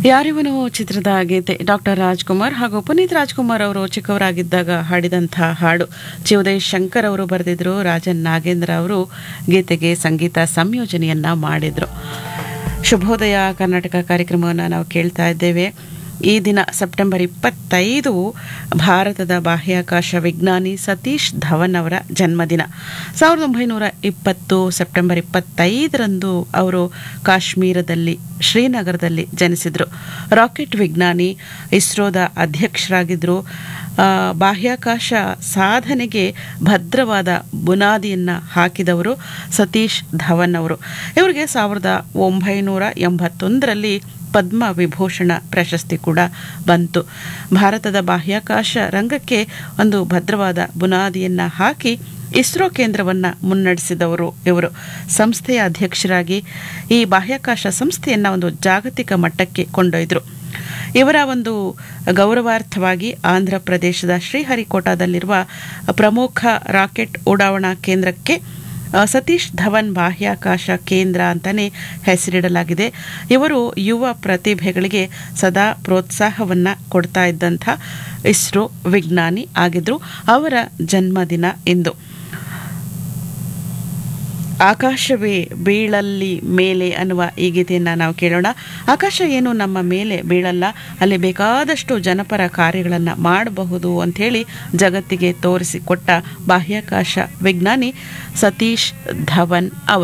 ಯಾರಿವನು ಚಿತ್ರದ ಗೀತೆ ಡಾಕ್ಟರ್ ರಾಜ್ಕುಮಾರ್ ಹಾಗೂ ಪುನೀತ್ ರಾಜ್ಕುಮಾರ್ ಅವರು ಚಿಕ್ಕವರಾಗಿದ್ದಾಗ ಹಾಡಿದಂಥ ಹಾಡು ಚಿ ಉದಯ್ ಶಂಕರ್ ಅವರು ಬರೆದಿದ್ರು ರಾಜನ್ ನಾಗೇಂದ್ರ ಅವರು ಗೀತೆಗೆ ಸಂಗೀತ ಸಂಯೋಜನೆಯನ್ನ ಮಾಡಿದ್ರು ಶುಭೋದಯ ಕರ್ನಾಟಕ ಕಾರ್ಯಕ್ರಮವನ್ನು ನಾವು ಕೇಳ್ತಾ ಇದ್ದೇವೆ ಈ ದಿನ ಸೆಪ್ಟೆಂಬರ್ ಇಪ್ಪತ್ತೈದು ಭಾರತದ ಬಾಹ್ಯಾಕಾಶ ವಿಜ್ಞಾನಿ ಸತೀಶ್ ಧವನ್ ಅವರ ಜನ್ಮದಿನ ಸಾವಿರದ ಒಂಬೈನೂರ ಇಪ್ಪತ್ತು ಸೆಪ್ಟೆಂಬರ್ ಇಪ್ಪತ್ತೈದರಂದು ಅವರು ಕಾಶ್ಮೀರದಲ್ಲಿ ಶ್ರೀನಗರದಲ್ಲಿ ಜನಿಸಿದರು ರಾಕೆಟ್ ವಿಜ್ಞಾನಿ ಇಸ್ರೋದ ಅಧ್ಯಕ್ಷರಾಗಿದ್ದರು ಆ, ಬಾಹ್ಯಾಕಾಶ ಸಾಧನೆಗೆ ಭದ್ರವಾದ ಬುನಾದಿಯನ್ನು ಹಾಕಿದವರು ಸತೀಶ್ ಧವನ್ ಅವರು ಇವರಿಗೆ ಸಾವಿರದ ಒಂಬೈನೂರ ಎಂಬತ್ತೊಂದರಲ್ಲಿ ಪದ್ಮ ವಿಭೂಷಣ ಪ್ರಶಸ್ತಿ ಕೂಡ ಬಂತು ಭಾರತದ ಬಾಹ್ಯಾಕಾಶ ರಂಗಕ್ಕೆ ಒಂದು ಭದ್ರವಾದ ಬುನಾದಿಯನ್ನು ಹಾಕಿ ಇಸ್ರೋ ಕೇಂದ್ರವನ್ನು ಮುನ್ನಡೆಸಿದವರು ಇವರು ಸಂಸ್ಥೆಯ ಅಧ್ಯಕ್ಷರಾಗಿ ಈ ಬಾಹ್ಯಾಕಾಶ ಸಂಸ್ಥೆಯನ್ನು ಒಂದು ಜಾಗತಿಕ ಮಟ್ಟಕ್ಕೆ ಕೊಂಡೊಯ್ದರು ಇವರ ಒಂದು ಗೌರವಾರ್ಥವಾಗಿ ಆಂಧ್ರ ಪ್ರದೇಶದ ಶ್ರೀಹರಿಕೋಟಾದಲ್ಲಿರುವ ಪ್ರಮುಖ ರಾಕೆಟ್ ಉಡಾವಣಾ ಕೇಂದ್ರಕ್ಕೆ ಆ, ಸತೀಶ್ ಧವನ್ ಬಾಹ್ಯಾಕಾಶ ಕೇಂದ್ರ ಅಂತಾನೆ ಹೆಸರಿಡಲಾಗಿದೆ ಇವರು ಯುವ ಪ್ರತಿಭೆಗಳಿಗೆ ಸದಾ ಪ್ರೋತ್ಸಾಹವನ್ನ ಕೊಡ್ತಾ ಇದ್ದಂಥ ಇಸ್ರೋ ವಿಜ್ಞಾನಿ ಆಗಿದ್ರು ಅವರ ಜನ್ಮದಿನ ಇಂದು ಆಕಾಶವೇ ಬೀಳಲ್ಲಿ ಮೇಲೆ ಅನ್ನುವ ಈ ಗೀತೆಯನ್ನು ನಾವು ಕೇಳೋಣ ಆಕಾಶ ಏನು ನಮ್ಮ ಮೇಲೆ ಬೀಳಲ್ಲ ಅಲ್ಲಿ ಬೇಕಾದಷ್ಟು ಜನಪರ ಕಾರ್ಯಗಳನ್ನು ಮಾಡಬಹುದು ಅಂಥೇಳಿ ಜಗತ್ತಿಗೆ ತೋರಿಸಿಕೊಟ್ಟ ಬಾಹ್ಯಾಕಾಶ ವಿಜ್ಞಾನಿ ಸತೀಶ್ ಧವನ್ ಅವರು